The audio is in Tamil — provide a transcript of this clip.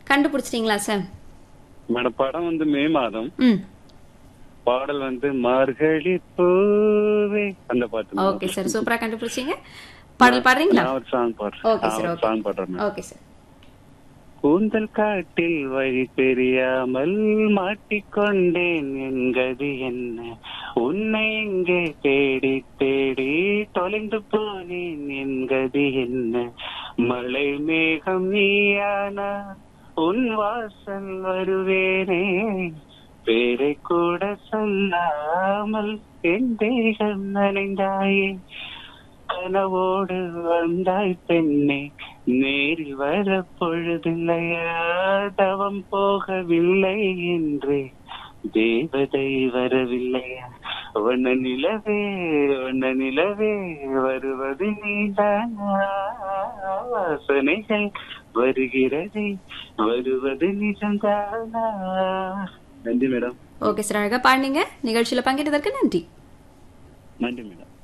கண்டுபிடிச்சிட்டீங்களா சார் மேடம் படம் வந்து மே மாதம் ம் பாடல் வந்து மார்கழி பூவே அந்த பாட்டு madam. ஓகே சார் சூப்பரா கண்டுபிடிச்சீங்க பாடல் பாடுறீங்களா நான் ஒரு சாங் பாடுறேன் ஓகே சார் நான் ஒரு ஓகே சாங் பாடுறேன் madam. ஓகே சார் கூந்தல் காட்டில் வழி தெரியாமல் மாட்டிக்கொண்டேன் என்கது என்ன உன்னை எங்கே தேடி தேடி தொலைந்து போனேன் என்கது என்ன மழை மேகம் நீயானா உன் வாசல் வருவேனே பேரை கூட சொல்லாமல் என் தேகம் நனைந்தாயே கனவோடு வந்தாய் பெண்ணே நேரில் வர பொழுதில்லையா தவம் போகவில்லை என்று தேவதை வரவில்லையா வண்ண நிலவே வண்ண நிலவே வருவது நீதானா வாசனைகள் வருகிறது வருவது நிஜம்தானா நன்றி மேடம் ஓகே சார் அழகா பாடுனீங்க நிகழ்ச்சியில பங்கேற்றதற்கு நன்றி நன்றி மேடம்